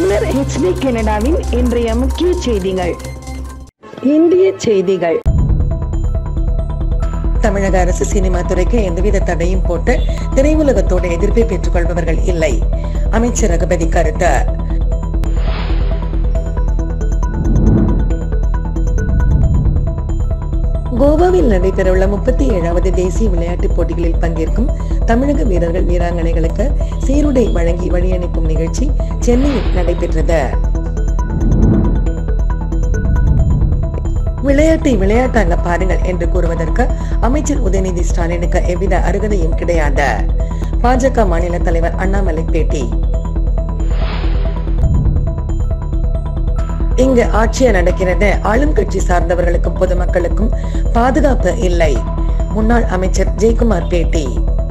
தமிழர் ஹெச்டி கனடாவின் இன்றைய முக்கிய செய்திகள் இந்திய செய்திகள் தமிழக அரசு சினிமா துறைக்கு எந்தவித தடையும் போட்டு திரையுலகத்தோட எதிர்ப்பை பெற்றுக் கொள்பவர்கள் இல்லை அமைச்சர் ரகுபதி கருத்து கோவாவில் நடைபெறவுள்ள முப்பத்தி ஏழாவது தேசிய விளையாட்டுப் போட்டிகளில் பங்கேற்கும் தமிழக வீரர்கள் வீராங்கனைகளுக்கு சீருடை வழங்கி வழியனுப்பும் நிகழ்ச்சி சென்னையில் நடைபெற்றது விளையாட்டை விளையாட்டாக பாருங்கள் என்று கூறுவதற்கு அமைச்சர் உதயநிதி ஸ்டாலினுக்கு எவ்வித அருகதையும் கிடையாது பாஜக மாநில தலைவர் அண்ணாமலை பேட்டி இங்கு ஆட்சியா நடக்கிறது ஆளும் கட்சி சார்ந்தவர்களுக்கும் பொதுமக்களுக்கும் பாதுகாப்பு இல்லை முன்னாள் அமைச்சர் ஜெயக்குமார் பேட்டி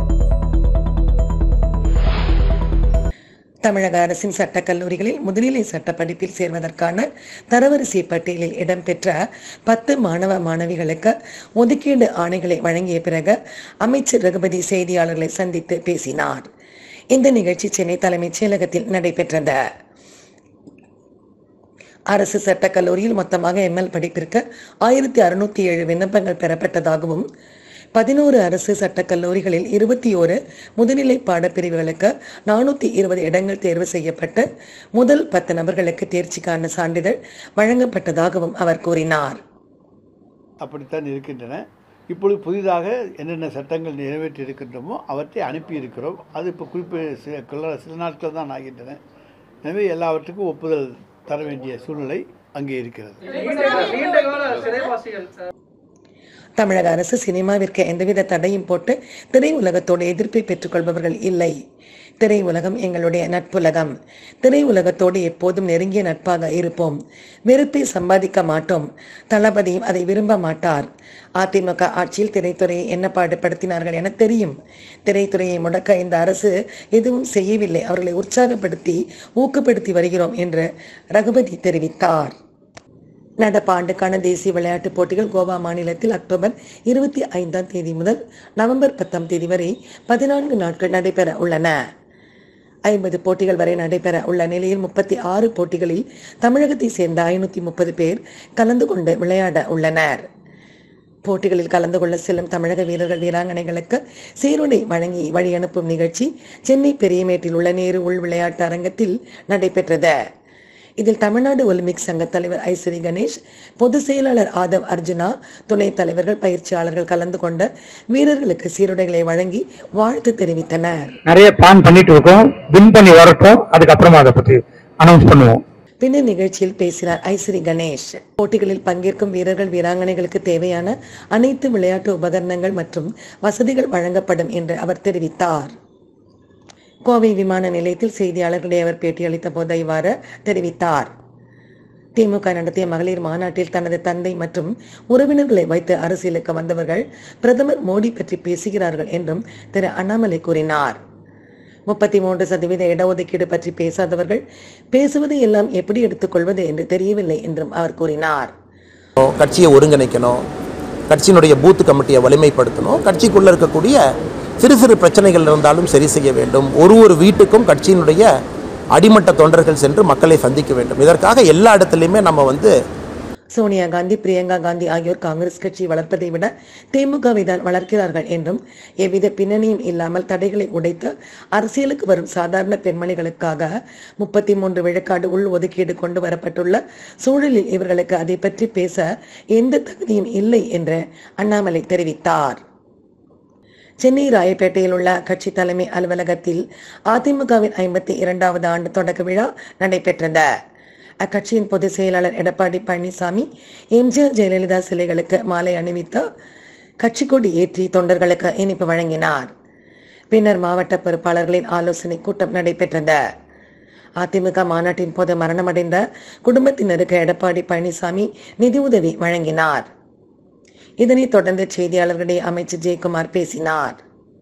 தமிழக அரசின் சட்டக் கல்லூரிகளில் முதுநிலை சட்ட படிப்பில் சேர்வதற்கான தரவரிசை பட்டியலில் இடம்பெற்ற பத்து மாணவ மாணவிகளுக்கு ஒதுக்கீடு ஆணைகளை வழங்கிய பிறகு அமைச்சர் ரகுபதி செய்தியாளர்களை சந்தித்து பேசினார் இந்த நிகழ்ச்சி சென்னை தலைமைச் செயலகத்தில் நடைபெற்றது அரசு சட்டக் கல்லூரியில் மொத்தமாக எம்எல் படிப்பிற்கு ஆயிரத்தி அறுநூத்தி ஏழு விண்ணப்பங்கள் பெறப்பட்டதாகவும் பதினோரு அரசு சட்டக் கல்லூரிகளில் இருபத்தி ஓரு முதுநிலை பாடப்பிரிவுகளுக்கு நானூத்தி இருபது இடங்கள் தேர்வு செய்யப்பட்டு முதல் பத்து நபர்களுக்கு தேர்ச்சிக்கான சான்றிதழ் வழங்கப்பட்டதாகவும் அவர் கூறினார் அப்படித்தான் இருக்கின்றன இப்பொழுது புதிதாக என்னென்ன சட்டங்கள் நிறைவேற்றி இருக்கின்றோமோ அவற்றை அனுப்பி இருக்கிறோம் அது இப்போ குறிப்பு சில சில- சில நாட்கள் தான் ஆகின்றன எனவே எல்லாவற்றுக்கும் ஒப்புதல் தர வேண்டிய சூழ்நிலை அங்கே இருக்கிறது தமிழக அரசு சினிமாவிற்கு எந்தவித தடையும் போட்டு திரையுலகத்தோட எதிர்ப்பை பெற்றுக்கொள்பவர்கள் இல்லை திரையுலகம் எங்களுடைய நட்புலகம் திரையுலகத்தோடு எப்போதும் நெருங்கிய நட்பாக இருப்போம் வெறுப்பை சம்பாதிக்க மாட்டோம் தளபதியும் அதை விரும்ப மாட்டார் அதிமுக ஆட்சியில் திரைத்துறையை என்ன பாடுபடுத்தினார்கள் என தெரியும் திரைத்துறையை முடக்க இந்த அரசு எதுவும் செய்யவில்லை அவர்களை உற்சாகப்படுத்தி ஊக்கப்படுத்தி வருகிறோம் என்று ரகுபதி தெரிவித்தார் நடப்பாண்டுக்கான தேசிய விளையாட்டுப் போட்டிகள் கோவா மாநிலத்தில் அக்டோபர் இருபத்தி ஐந்தாம் தேதி முதல் நவம்பர் பத்தாம் தேதி வரை பதினான்கு நாட்கள் நடைபெற உள்ளன ஐம்பது போட்டிகள் வரை நடைபெற உள்ள நிலையில் முப்பத்தி ஆறு போட்டிகளில் தமிழகத்தை சேர்ந்த ஐநூத்தி முப்பது பேர் கலந்து கொண்டு விளையாட உள்ளனர் போட்டிகளில் கலந்து கொள்ள செல்லும் தமிழக வீரர்கள் வீராங்கனைகளுக்கு சீருடை வழங்கி வழி அனுப்பும் நிகழ்ச்சி சென்னை பெரியமேட்டில் உள்ள நேரு உள் விளையாட்டு அரங்கத்தில் நடைபெற்றது இதில் தமிழ்நாடு ஒலிம்பிக் சங்க தலைவர் ஐஸ்வரி கணேஷ் பொதுச் செயலாளர் ஆதவ் அர்ஜுனா துணைத் தலைவர்கள் பயிற்சியாளர்கள் கலந்து கொண்ட வீரர்களுக்கு சீருடைகளை வழங்கி வாழ்த்து தெரிவித்தனர் நிறைய பிளான் பண்ணிட்டு இருக்கோம் வின் பண்ணி வரட்டும் அதுக்கப்புறமா அதை பத்தி அனௌன்ஸ் பண்ணுவோம் பின்னர் நிகழ்ச்சியில் பேசினார் ஐஸ்வரி கணேஷ் போட்டிகளில் பங்கேற்கும் வீரர்கள் வீராங்கனைகளுக்கு தேவையான அனைத்து விளையாட்டு உபகரணங்கள் மற்றும் வசதிகள் வழங்கப்படும் என்று அவர் தெரிவித்தார் கோவை விமான நிலையத்தில் செய்தியாளர்களை அவர் பேட்டியளித்த போது இவ்வாறு தெரிவித்தார் திமுக நடத்திய மகளிர் மாநாட்டில் தனது தந்தை மற்றும் உறவினர்களை வைத்து அரசியலுக்கு வந்தவர்கள் பிரதமர் மோடி பற்றி பேசுகிறார்கள் என்றும் திரு அண்ணாமலை கூறினார் முப்பத்தி மூன்று சதவீத இடஒதுக்கீடு பற்றி பேசாதவர்கள் பேசுவதை எல்லாம் எப்படி எடுத்துக்கொள்வது என்று தெரியவில்லை என்றும் அவர் கூறினார் கட்சியை ஒருங்கிணைக்கணும் கட்சியினுடைய பூத் கமிட்டியை வலிமைப்படுத்தணும் கட்சிக்குள்ளே இருக்கக்கூடிய சிறு சிறு பிரச்சனைகள் இருந்தாலும் சரி செய்ய வேண்டும் ஒரு ஒரு வீட்டுக்கும் கட்சியினுடைய அடிமட்ட தொண்டர்கள் சென்று மக்களை சந்திக்க வேண்டும் இதற்காக எல்லா இடத்துலையுமே நம்ம வந்து சோனியா காந்தி பிரியங்கா காந்தி ஆகியோர் காங்கிரஸ் கட்சி வளர்ப்பதை விட திமுகவை தான் வளர்க்கிறார்கள் என்றும் எவ்வித பின்னணியும் இல்லாமல் தடைகளை உடைத்து அரசியலுக்கு வரும் சாதாரண பெண்மணிகளுக்காக முப்பத்தி மூன்று விழுக்காடு உள் ஒதுக்கீடு கொண்டு வரப்பட்டுள்ள சூழலில் இவர்களுக்கு அதை பற்றி பேச எந்த தகுதியும் இல்லை என்று அண்ணாமலை தெரிவித்தார் சென்னை ராயப்பேட்டையில் உள்ள கட்சி தலைமை அலுவலகத்தில் அதிமுகவின் ஐம்பத்தி இரண்டாவது ஆண்டு தொடக்க விழா நடைபெற்றது அக்கட்சியின் பொதுச் செயலாளர் எடப்பாடி பழனிசாமி எம்ஜிஆர் ஜெயலலிதா சிலைகளுக்கு மாலை அணிவித்து கட்சி கொடி ஏற்றி தொண்டர்களுக்கு இனிப்பு வழங்கினார் பின்னர் மாவட்ட பொறுப்பாளர்களின் ஆலோசனை கூட்டம் நடைபெற்றது அதிமுக மாநாட்டின் போது மரணமடைந்த குடும்பத்தினருக்கு எடப்பாடி பழனிசாமி நிதியுதவி வழங்கினார் இதனைத் தொடர்ந்து செய்தியாளர்களிடையே அமைச்சர் ஜெயக்குமார் பேசினார்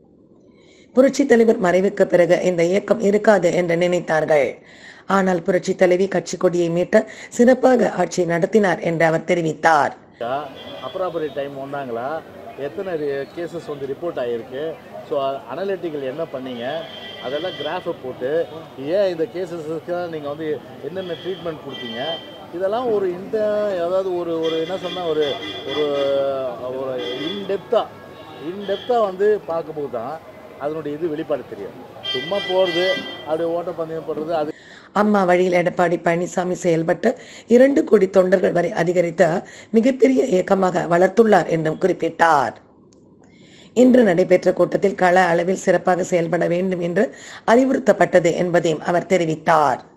புரட்சி தலைவர் மறைவுக்கு பிறகு இந்த இயக்கம் இருக்காது என்று நினைத்தார்கள் ஆனால் புரட்சி தலைவி கட்சி கொடியை மீட்ட சிறப்பாக ஆட்சி நடத்தினார் என்று அவர் தெரிவித்தார் அப்ராபரி டைம் வந்தாங்களா எத்தனை கேசஸ் வந்து ரிப்போர்ட் ஆகிருக்கு ஸோ அனலிட்டிக்கல் என்ன பண்ணீங்க அதெல்லாம் கிராஃபை போட்டு ஏன் இந்த கேசஸுக்கு நீங்கள் வந்து என்னென்ன ட்ரீட்மெண்ட் கொடுத்தீங்க இதெல்லாம் ஒரு இந்த அதாவது ஒரு ஒரு என்ன சொன்னால் ஒரு ஒரு ஒரு இன்டெப்த்தாக இன்டெப்த்தாக வந்து பார்க்கும்போது தான் அதனுடைய இது வெளிப்பாடு தெரியும் சும்மா போகிறது அப்படி ஓட்டப்பந்தயம் போடுறது அது அம்மா வழியில் எடப்பாடி பழனிசாமி செயல்பட்டு இரண்டு கோடி தொண்டர்கள் வரை அதிகரித்த மிகப்பெரிய இயக்கமாக வளர்த்துள்ளார் என்றும் குறிப்பிட்டார் இன்று நடைபெற்ற கூட்டத்தில் கள அளவில் சிறப்பாக செயல்பட வேண்டும் என்று அறிவுறுத்தப்பட்டது என்பதையும் அவர் தெரிவித்தார்